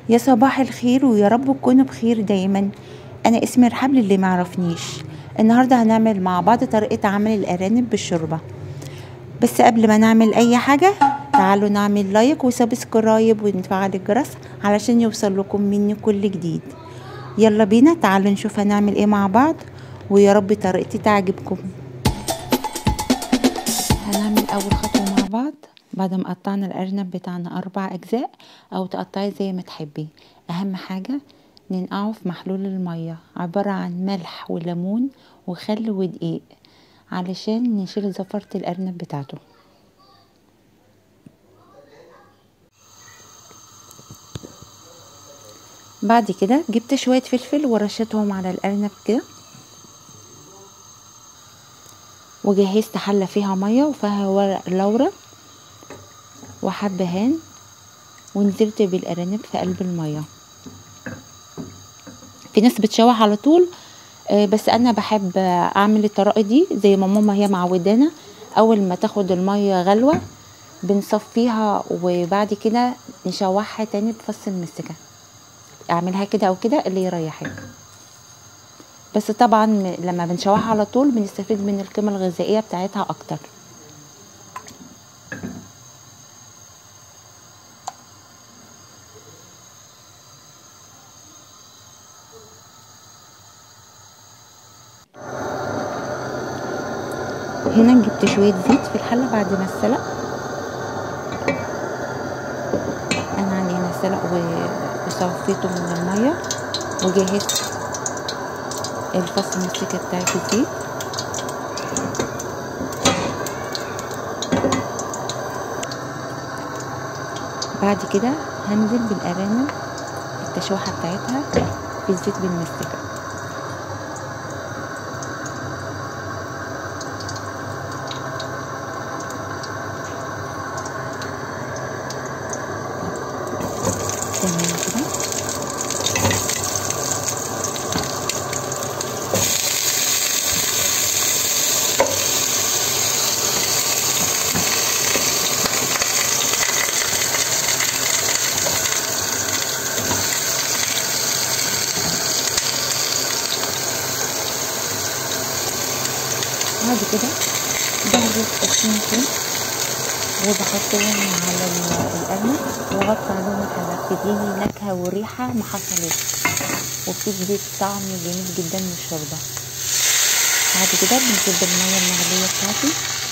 يا صباح الخير ويا رب تكونوا بخير دايما انا اسمي رحاب للي معرفنيش النهارده هنعمل مع بعض طريقه عمل الارانب بالشوربه بس قبل ما نعمل اي حاجه تعالوا نعمل لايك وسبسكرايب ونفعل الجرس علشان يوصل لكم مني كل جديد يلا بينا تعالوا نشوف هنعمل ايه مع بعض ويا رب طريقتي تعجبكم هنعمل اول خطوه مع بعض بعد ما قطعنا الارنب بتاعنا اربع اجزاء او تقطعي زي ما تحبي اهم حاجه ننقعه في محلول الميه عباره عن ملح وليمون وخل ودقيق علشان نشيل زفرة الارنب بتاعته بعد كده جبت شويه فلفل ورشتهم على الارنب كده وجهزت حله فيها ميه وفيها ورق لورا وحبهان ونزلت بالارانب في قلب الميه في ناس بتشوح على طول بس انا بحب اعمل الطريقه دي زي ما ماما هي معودانا اول ما تاخد الميه غلوه بنصفيها وبعد كده نشوحها تاني بفص المسكه اعملها كده او كده اللي يريحك بس طبعا لما بنشوحها على طول بنستفيد من القيمه الغذائيه بتاعتها اكتر هنا جبت شوية زيت في الحلة بعد ما اتسلق أنا عندي هنا سلق وصفيته من المية وجهزت الفص المسكة بتاعي في الزيت بعد كده هنزل بالأرانب التشويحة بتاعتها في الزيت بالمستكة تمام كده بعد كده بهرس السمسم وبحطهم على القرمة واغطي عليهم الحلة بتديني نكهة وريحة ما حصلتش وبتدي طعم جميل جدا من الشوربة بعد كده بنزل بالمية المغلية بتاعتي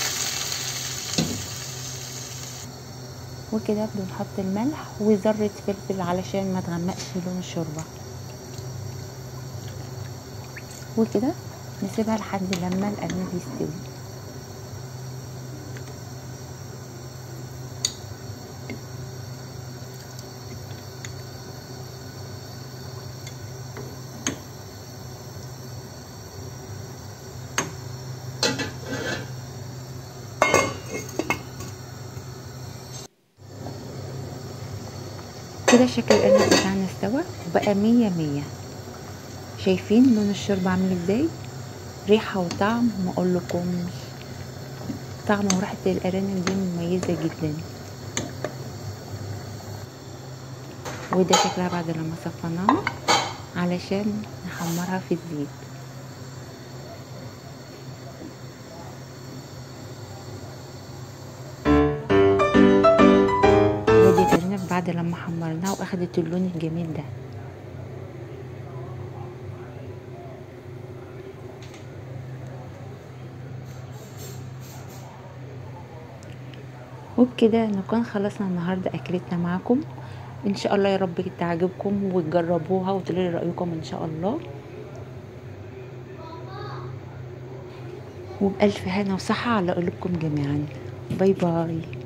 وكده بنحط الملح وذرة فلفل علشان ما تغمقش لون الشوربة وكده نسيبها لحد لما القرنب يستوي كده شكل القرنب بتاعنا استوى وبقى مية مية شايفين لون الشوربة عامل ازاي ريحة وطعم ما اقولكمش طعم وريحة الارانب دي مميزة جدا وده شكلها بعد لما صفناها علشان نحمرها في الزيت ودي الارنب بعد لما حمرناها واخدت اللون الجميل ده وبكده نكون خلصنا النهارده اكلتنا معاكم ان شاء الله يا رب تعجبكم وتجربوها وتقولوا لي رايكم ان شاء الله وبألف هنا وصحة على قلوبكم جميعا باي باي